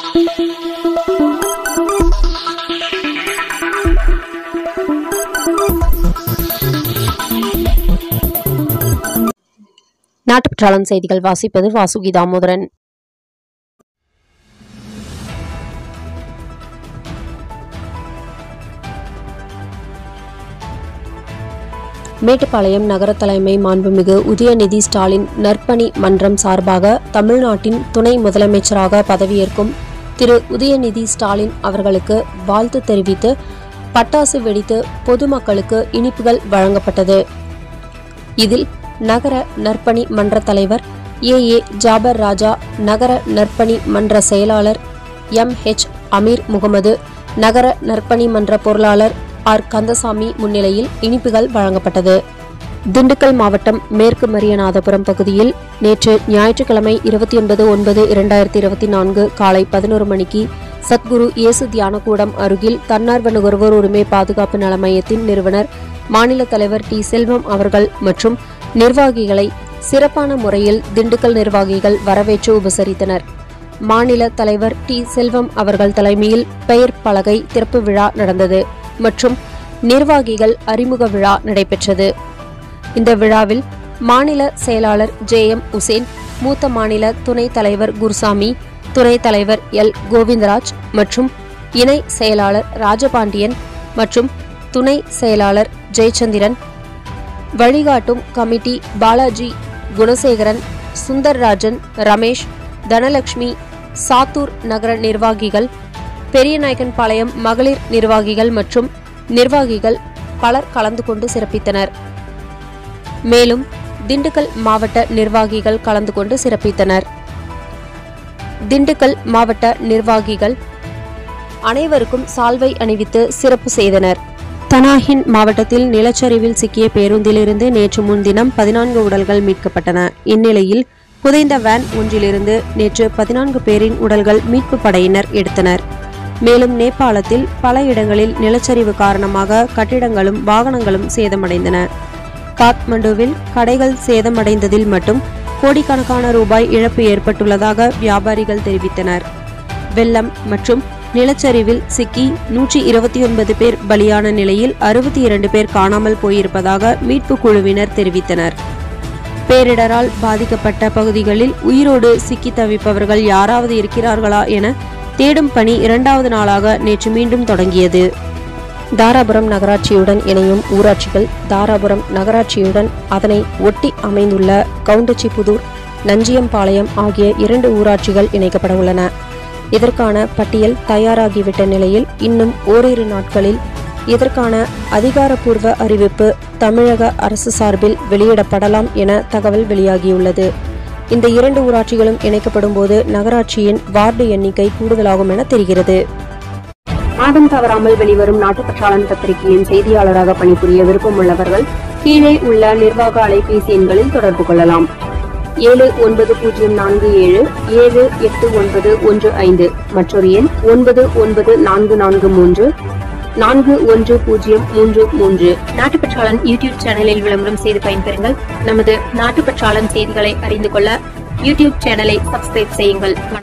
நாட்டுப்பற்றாளன் செய்திகள் வாசிப்பது வாசுகி தாமோதரன் மேட்டுப்பாளையம் நகர தலைமை மாண்புமிகு உதயநிதி ஸ்டாலின் நற்பணி மன்றம் சார்பாக தமிழ்நாட்டின் துணை முதலமைச்சராக பதவியேற்கும் திரு உதயநிதி ஸ்டாலின் அவர்களுக்கு வாழ்த்து தெரிவித்து பட்டாசு வெடித்து பொதுமக்களுக்கு இனிப்புகள் வழங்கப்பட்டது இதில் நகர நற்பணி மன்ற தலைவர் ஏ ஏ ஜாபர் ராஜா நகர நற்பணி மன்ற செயலாளர் எம் ஹெச் அமீர் முகமது நகர நற்பணி மன்ற பொருளாளர் ஆர் கந்தசாமி முன்னிலையில் இனிப்புகள் வழங்கப்பட்டது திண்டுக்கல் மாவட்டம் மேற்கு மரியநாதபுரம் பகுதியில் நேற்று ஞாயிற்றுக்கிழமை இருபத்தி ஒன்பது ஒன்பது இரண்டாயிரத்தி இருபத்தி நான்கு காலை பதினோரு மணிக்கு சத்குரு இயேசு தியானக்கூடம் அருகில் தன்னார்வ நுகர்வோர் உரிமை பாதுகாப்பு நல மையத்தின் நிறுவனர் மாநில தலைவர் டி செல்வம் அவர்கள் மற்றும் நிர்வாகிகளை சிறப்பான முறையில் திண்டுக்கல் நிர்வாகிகள் வரவேற்று உபசரித்தனர் மாநில தலைவர் டி செல்வம் அவர்கள் தலைமையில் பெயர் பலகை திறப்பு விழா நடந்தது மற்றும் நிர்வாகிகள் அறிமுக விழா நடைபெற்றது இந்த விழாவில் மாநில செயலாளர் ஜே எம் உசேன் மூத்த மாநில துணைத் தலைவர் குருசாமி துணைத் தலைவர் எல் கோவிந்தராஜ் மற்றும் இணை செயலாளர் ராஜபாண்டியன் மற்றும் துணை செயலாளர் ஜெயச்சந்திரன் வழிகாட்டும் கமிட்டி பாலாஜி குணசேகரன் சுந்தர்ராஜன் ரமேஷ் தனலட்சுமி சாத்தூர் நகர நிர்வாகிகள் பெரியநாயக்கன்பாளையம் மகளிர் நிர்வாகிகள் மற்றும் நிர்வாகிகள் பலர் கலந்து கொண்டு சிறப்பித்தனர் மேலும் திண்டுக்கல் மாவட்ட நிர்வாகிகள் கலந்து கொண்டு சிறப்பித்தனர் திண்டுக்கல் மாவட்ட நிர்வாகிகள் அனைவருக்கும் சால்வை அணிவித்து சிறப்பு செய்தனர் தனாஹின் மாவட்டத்தில் நிலச்சரிவில் சிக்கிய பேருந்திலிருந்து நேற்று முன்தினம் பதினான்கு உடல்கள் மீட்கப்பட்டன இந்நிலையில் புதைந்த வேன் ஒன்றிலிருந்து நேற்று பதினான்கு பேரின் உடல்கள் மீட்பு படையினர் எடுத்தனர் மேலும் நேபாளத்தில் பல இடங்களில் நிலச்சரிவு காரணமாக கட்டிடங்களும் வாகனங்களும் சேதமடைந்தன காத்மண்டுவில் கடைகள் சேதமடைந்ததில் மட்டும் கோடிக்கணக்கான ரூபாய் இழப்பு ஏற்பட்டுள்ளதாக வியாபாரிகள் தெரிவித்தனர் வெள்ளம் மற்றும் நிலச்சரிவில் சிக்கி நூற்றி இருபத்தி ஒன்பது பேர் பலியான நிலையில் அறுபத்தி இரண்டு பேர் காணாமல் போயிருப்பதாக மீட்பு குழுவினர் தெரிவித்தனர் பேரிடரால் பாதிக்கப்பட்ட பகுதிகளில் உயிரோடு சிக்கி தவிப்பவர்கள் யாராவது இருக்கிறார்களா என தேடும் பணி இரண்டாவது நாளாக நேற்று மீண்டும் தொடங்கியது தாராபுரம் நகராட்சியுடன் இணையும் ஊராட்சிகள் தாராபுரம் நகராட்சியுடன் அதனை ஒட்டி அமைந்துள்ள கவுண்டச்சிபுதூர் நஞ்சியம்பாளையம் ஆகிய இரண்டு ஊராட்சிகள் இணைக்கப்பட உள்ளன இதற்கான பட்டியல் தயாராகிவிட்ட நிலையில் இன்னும் ஓரிரு நாட்களில் இதற்கான அதிகாரப்பூர்வ அறிவிப்பு தமிழக அரசு சார்பில் வெளியிடப்படலாம் என தகவல் வெளியாகியுள்ளது இந்த இரண்டு ஊராட்சிகளும் இணைக்கப்படும் போது நகராட்சியின் வார்டு எண்ணிக்கை கூடுதலாகும் என தெரிகிறது மாதம் தவறாமல் வெளிவரும் நாட்டுப்பற்றாளன் பத்திரிகையின் செய்தியாளராக பணிபுரிய விருப்பமுள்ளவர்கள் கீழே உள்ள நிர்வாக அலைபேசி எண்களில் தொடர்பு கொள்ளலாம் ஏழு ஒன்பது பூஜ்ஜியம் நான்கு ஏழு ஏழு எட்டு ஒன்பது ஒன்று ஐந்து மற்றொரு எண் ஒன்பது ஒன்பது நான்கு நான்கு மூன்று நான்கு ஒன்று பூஜ்ஜியம் மூன்று மூன்று நாட்டுப்பற்றாளன் யூடியூப் சேனலில் விளம்பரம் செய்து பயன்பெறுங்கள் நமது நாட்டுப்பற்றாளன் செய்திகளை அறிந்து கொள்ள யூடியூப் சேனலை சப்ஸ்கிரைப் செய்யுங்கள்